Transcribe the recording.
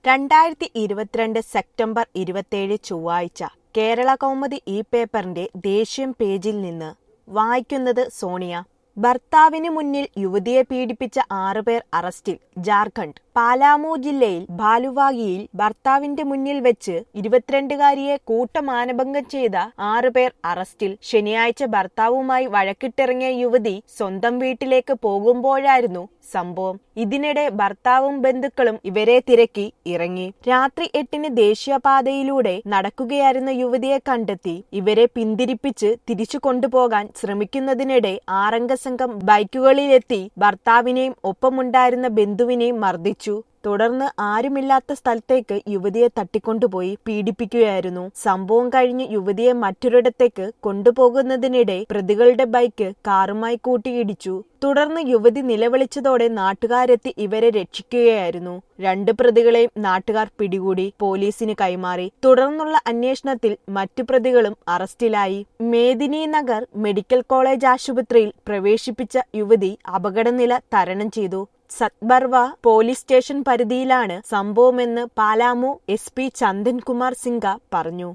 രണ്ടായിരത്തി ഇരുപത്തിരണ്ട് സെപ്റ്റംബർ ഇരുപത്തിയേഴ് ചൊവ്വാഴ്ച കേരള കൗമുദി ഈ പേപ്പറിന്റെ ദേശീയം പേജിൽ നിന്ന് വായിക്കുന്നത് സോണിയ ഭർത്താവിന് മുന്നിൽ യുവതിയെ പീഡിപ്പിച്ച ആറുപേർ അറസ്റ്റിൽ ജാർഖണ്ഡ് പാലാമു ജില്ലയിൽ ബാലുവാഗിയിൽ ഭർത്താവിന്റെ മുന്നിൽ വെച്ച് ഇരുപത്തിരണ്ടുകാരിയെ കൂട്ടമാനഭംഗം ചെയ്ത ആറുപേർ അറസ്റ്റിൽ ശനിയാഴ്ച ഭർത്താവുമായി വഴക്കിട്ടിറങ്ങിയ യുവതി സ്വന്തം വീട്ടിലേക്ക് പോകുമ്പോഴായിരുന്നു സംഭവം ഇതിനിടെ ഭർത്താവും ബന്ധുക്കളും ഇവരെ തിരക്കി ഇറങ്ങി രാത്രി എട്ടിന് ദേശീയപാതയിലൂടെ നടക്കുകയായിരുന്ന യുവതിയെ കണ്ടെത്തി ഇവരെ പിന്തിരിപ്പിച്ച് തിരിച്ചു കൊണ്ടുപോകാൻ ശ്രമിക്കുന്നതിനിടെ ആറംഗ സംഘം ബൈക്കുകളിലെത്തി ഭർത്താവിനെയും ഒപ്പമുണ്ടായിരുന്ന ബന്ധുവിനെയും മർദ്ദിച്ചു തുടർന്ന് ആരുമില്ലാത്ത സ്ഥലത്തേക്ക് യുവതിയെ തട്ടിക്കൊണ്ടുപോയി പീഡിപ്പിക്കുകയായിരുന്നു സംഭവം കഴിഞ്ഞ് യുവതിയെ മറ്റൊരിടത്തേക്ക് കൊണ്ടുപോകുന്നതിനിടെ പ്രതികളുടെ ബൈക്ക് കാറുമായി കൂട്ടിയിടിച്ചു തുടർന്ന് യുവതി നിലവിളിച്ചതോടെ നാട്ടുകാരെത്തി ഇവരെ രക്ഷിക്കുകയായിരുന്നു രണ്ട് പ്രതികളെയും നാട്ടുകാർ പിടികൂടി പോലീസിന് കൈമാറി തുടർന്നുള്ള അന്വേഷണത്തിൽ മറ്റു പ്രതികളും അറസ്റ്റിലായി മേദിനി നഗർ മെഡിക്കൽ കോളേജ് ആശുപത്രിയിൽ പ്രവേശിപ്പിച്ച യുവതി അപകടനില തരണം ചെയ്തു സത്ബർവ പോലീസ് സ്റ്റേഷൻ പരിധിയിലാണ് സംഭവമെന്ന് പാലാമു എസ് പി ചന്ദൻകുമാർ സിംഗ പറഞ്ഞു